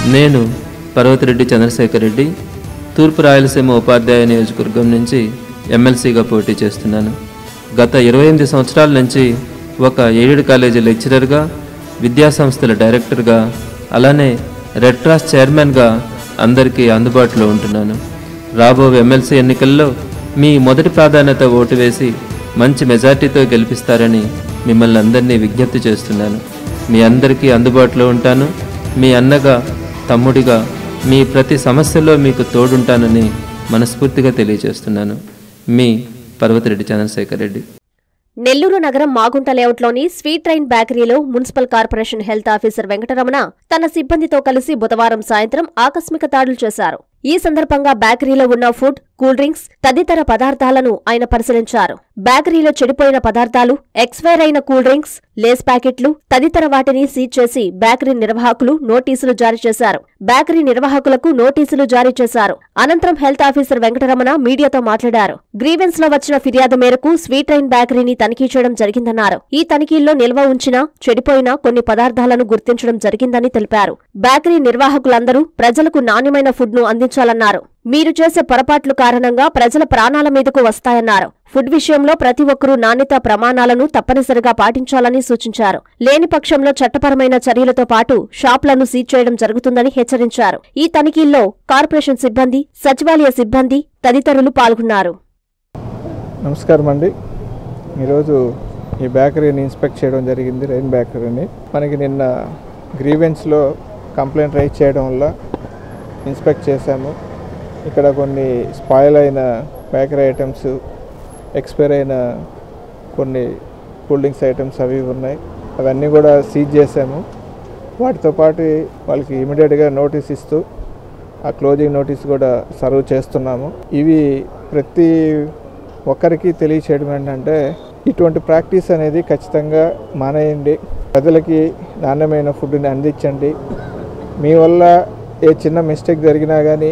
నేను పర్వతిరెడ్డి చంద్రశేఖర్ రెడ్డి తూర్పు రాయలసీమ ఉపాధ్యాయ నియోజకవర్గం నుంచి ఎమ్మెల్సీగా పోటీ చేస్తున్నాను గత ఇరవై ఎనిమిది సంవత్సరాల నుంచి ఒక ఎయిడెడ్ కాలేజీ లెక్చరర్గా విద్యాసంస్థల డైరెక్టర్గా అలానే రెడ్ క్రాస్ చైర్మన్గా అందరికీ అందుబాటులో ఉంటున్నాను రాబో ఎమ్మెల్సీ ఎన్నికల్లో మీ మొదటి ప్రాధాన్యత ఓటు వేసి మంచి మెజార్టీతో గెలిపిస్తారని మిమ్మల్ని అందరినీ విజ్ఞప్తి చేస్తున్నాను మీ అందరికీ అందుబాటులో ఉంటాను మీ అన్నగా తమ్ముడిగా మీ ప్రతి సమస్యలో మీకు తోడుంటానని మనస్ఫూర్తిగా తెలియజేస్తున్నాను మీ పర్వతిరెడ్డి చంద్రశేఖర్ రెడ్డి నెల్లూరు నగరం మాగుంట లేఅవుట్లోని స్వీట్ ట్రైన్ బేకరీలో municipal corporation health officer Venkataramana తన సిబ్బందితో కలిసి బుధవారం సాయంత్రం ఆకస్మిక దాడులు చేశారు ఈ సందర్భంగా బేకరీలో ఉన్న ఫుడ్ కూల్ డ్రింక్స్ తదితర పదార్థాలను ఆయన పరిశీలించారు బేకరీలో చెడిపోయిన పదార్థాలు ఎక్స్పైర్ అయిన కూల్ డ్రింక్స్ లేస్ ప్యాకెట్లు తదితర వాటిని సీజ్ చేసి బేకరీ నిర్వాహకులు నోటీసులు జారీ చేశారు బేకరీ నిర్వాహకులకు నోటీసులు జారీ చేశారు అనంతరం హెల్త్ ఆఫీసర్ వెంకటరమణ మీడియాతో మాట్లాడారు గ్రీవెన్స్ లో వచ్చిన ఫిర్యాదు మేరకు స్వీట్ ట్రైన్ బేకరీని తనిఖీ చేయడం జరిగిందన్నారు ఈ తనిఖీల్లో నిల్వ ఉంచిన చెడిపోయిన కొన్ని పదార్థాలను గుర్తించడం జరిగిందని తెలిపారు బేకరీ నిర్వాహకులందరూ ప్రజలకు నాణ్యమైన ఫుడ్ ను అందించాలన్నారు మీరు చేసే పొరపాట్లు కారణంగా ప్రజల ప్రాణాల మీదకు వస్తాయన్నారు ఫుడ్ విషయంలో ప్రతి ఒక్కరూ నాణ్యత ప్రమాణాలను తప్పనిసరిగా పాటించాలని సూచించారు లేని పక్షంలో చట్టపరమైన చర్యలతో పాటు షాపులను సీజ్ చేయడం జరుగుతుందని హెచ్చరించారు ఈ తనిఖీల్లో కార్పొరేషన్ సిబ్బంది సచివాలయ సిబ్బంది తదితరులు పాల్గొన్నారు నమస్కారం అండి ఈరోజు ఈ బేకరీని ఇన్స్పెక్ట్ చేయడం జరిగింది రైన్ బేకరీని మనకి నిన్న గ్రీవెన్స్లో కంప్లైంట్ రైజ్ చేయడం వల్ల ఇన్స్పెక్ట్ చేశాము ఇక్కడ కొన్ని స్పాయిల్ అయిన బేకరీ ఐటమ్స్ ఎక్స్పైర్ అయిన కొన్ని కూల్ డ్రింక్స్ ఐటమ్స్ అవి ఇవి ఉన్నాయి అవన్నీ కూడా సీజ్ చేసాము వాటితో పాటు వాళ్ళకి ఇమీడియట్గా నోటీస్ ఇస్తూ ఆ క్లోజింగ్ నోటీస్ కూడా సర్వ్ చేస్తున్నాము ఇవి ప్రతి ఒక్కరికి తెలియచేయడం ఏంటంటే ఇటువంటి ప్రాక్టీస్ అనేది ఖచ్చితంగా మానేయండి ప్రజలకి నాణ్యమైన ఫుడ్ని అందించండి మీ వల్ల ఏ చిన్న మిస్టేక్ జరిగినా కానీ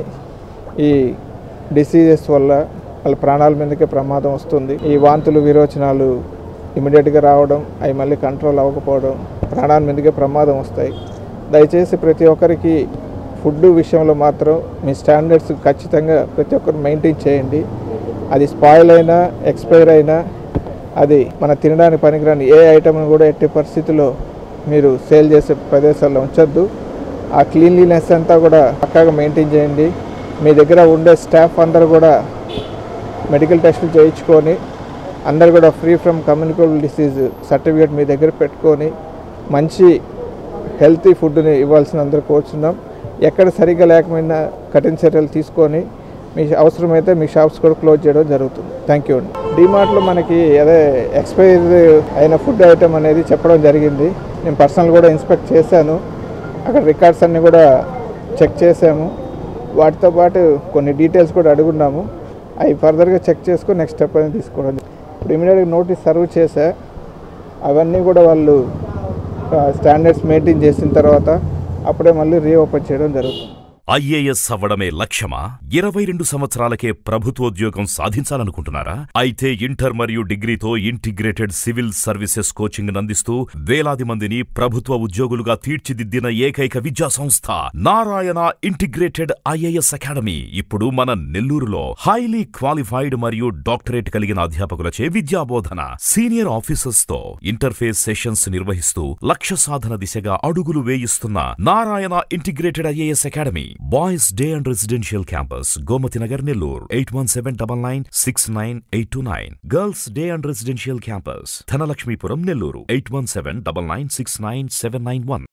ఈ డిసీజెస్ వల్ల వాళ్ళ ప్రాణాల మీదకే ప్రమాదం వస్తుంది ఈ వాంతులు విరోచనాలు ఇమీడియట్గా రావడం అవి మళ్ళీ కంట్రోల్ అవ్వకపోవడం ప్రాణాల మీదకే ప్రమాదం వస్తాయి దయచేసి ప్రతి ఒక్కరికి ఫుడ్ విషయంలో మాత్రం మీ స్టాండర్డ్స్ ఖచ్చితంగా ప్రతి ఒక్కరు మెయింటైన్ చేయండి అది స్పాయిల్ అయినా ఎక్స్పైర్ అయినా అది మన తినడానికి పనికిరాని ఏ ఐటమ్ని కూడా ఎట్టి పరిస్థితుల్లో మీరు సేల్ చేసే ప్రదేశాల్లో ఉంచొద్దు ఆ క్లీన్లీనెస్ అంతా కూడా పక్కాగా మెయింటైన్ చేయండి మీ దగ్గర ఉండే స్టాఫ్ అందరూ కూడా మెడికల్ టెస్టులు చేయించుకొని అందరు కూడా free from communicable disease certificate మీ దగ్గర పెట్టుకొని మంచి హెల్తీ ఫుడ్ని ఇవ్వాల్సిన అందరూ కోరుచున్నాం ఎక్కడ సరిగ్గా లేకపోయినా కఠిన చర్యలు తీసుకొని మీ అవసరమైతే మీ షాప్స్ కూడా క్లోజ్ చేయడం జరుగుతుంది థ్యాంక్ యూ అండి డిమార్ట్లో మనకి అదే ఎక్స్పైర్ అయిన ఫుడ్ ఐటమ్ అనేది చెప్పడం జరిగింది నేను పర్సనల్ కూడా ఇన్స్పెక్ట్ చేశాను అక్కడ రికార్డ్స్ అన్నీ కూడా చెక్ చేసాము వాటితో పాటు కొన్ని డీటెయిల్స్ కూడా అడుగున్నాము అవి ఫర్దర్గా చెక్ చేసుకొని నెక్స్ట్ స్టెప్ అనేది తీసుకోవడం ఇప్పుడు ఇమీడియట్గా నోటీస్ సర్వ్ చేసా అవన్నీ కూడా వాళ్ళు స్టాండర్డ్స్ మెయింటైన్ చేసిన తర్వాత అప్పుడే మళ్ళీ రీఓపెన్ చేయడం జరుగుతుంది ఐఏఎస్ అవ్వడమే లక్ష్యమా ఇరవై రెండు సంవత్సరాలకే ప్రభుత్వోద్యోగం సాధించాలనుకుంటున్నారా అయితే ఇంటర్ మరియు డిగ్రీతో ఇంటిగ్రేటెడ్ సివిల్ సర్వీసెస్ కోచింగ్ అందిస్తూ వేలాది మందిని ప్రభుత్వ ఉద్యోగులుగా తీర్చిదిద్దిన ఏకైక విద్యా సంస్థ నారాయణ ఇంటిగ్రేటెడ్ ఐఏఎస్ అకాడమీ ఇప్పుడు మన నెల్లూరులో హైలీ క్వాలిఫైడ్ మరియు డాక్టరేట్ కలిగిన అధ్యాపకులచే విద్యాబోధన సీనియర్ ఆఫీసర్స్ తో ఇంటర్ఫేస్ సెషన్స్ నిర్వహిస్తూ లక్ష్య సాధన దిశగా అడుగులు వేయిస్తున్న Narayana integrated IAS academy boys day and residential campus Gomathi Nagar Nellore eight one seven double nine six nine eight two nine girls day and residential campus Dhanalakshmipuram Nellore eight one seven double nine six nine seven nine one